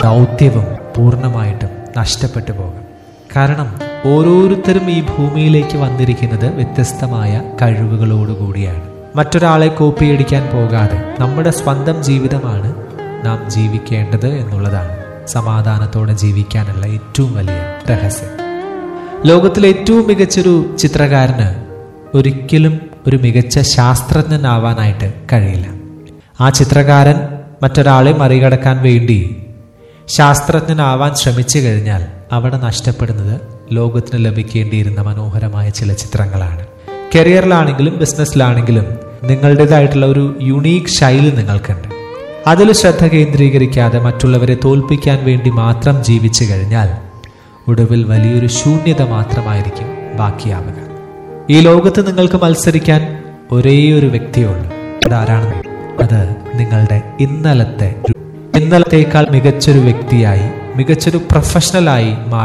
ദൗത്യവും പൂർണ്ണമായിട്ടും നഷ്ടപ്പെട്ടു പോകും കാരണം ഓരോരുത്തരും ഈ ഭൂമിയിലേക്ക് വന്നിരിക്കുന്നത് വ്യത്യസ്തമായ കഴിവുകളോടുകൂടിയാണ് മറ്റൊരാളെ കോപ്പിയടിക്കാൻ പോകാതെ നമ്മുടെ സ്വന്തം ജീവിതമാണ് നാം ജീവിക്കേണ്ടത് എന്നുള്ളതാണ് സമാധാനത്തോടെ ജീവിക്കാനുള്ള ഏറ്റവും വലിയ രഹസ്യം ലോകത്തിലെ ഏറ്റവും മികച്ചൊരു ചിത്രകാരന് ഒരിക്കലും ഒരു മികച്ച ശാസ്ത്രജ്ഞനാവാനായിട്ട് കഴിയില്ല ആ ചിത്രകാരൻ മറ്റൊരാളെ മറികടക്കാൻ വേണ്ടി ശാസ്ത്രജ്ഞനാവാൻ ശ്രമിച്ചു കഴിഞ്ഞാൽ അവിടെ നഷ്ടപ്പെടുന്നത് ലോകത്തിന് ലഭിക്കേണ്ടിയിരുന്ന മനോഹരമായ ചില ചിത്രങ്ങളാണ് കരിയറിലാണെങ്കിലും ബിസിനസ്സിലാണെങ്കിലും നിങ്ങളുടേതായിട്ടുള്ള ഒരു യുണീക്ക് ശൈലി നിങ്ങൾക്കുണ്ട് അതിൽ ശ്രദ്ധ കേന്ദ്രീകരിക്കാതെ മറ്റുള്ളവരെ തോൽപ്പിക്കാൻ വേണ്ടി മാത്രം ജീവിച്ചു കഴിഞ്ഞാൽ ഒടുവിൽ വലിയൊരു ശൂന്യത മാത്രമായിരിക്കും ബാക്കിയാവുക ഈ ലോകത്ത് നിങ്ങൾക്ക് മത്സരിക്കാൻ ഒരേ ഒരു വ്യക്തിയുള്ളൂ അതാരാണ് അത് നിങ്ങളുടെ ഇന്നലത്തെ ഇന്നലത്തേക്കാൾ മികച്ചൊരു വ്യക്തിയായി മികച്ചൊരു പ്രൊഫഷണലായി മാറി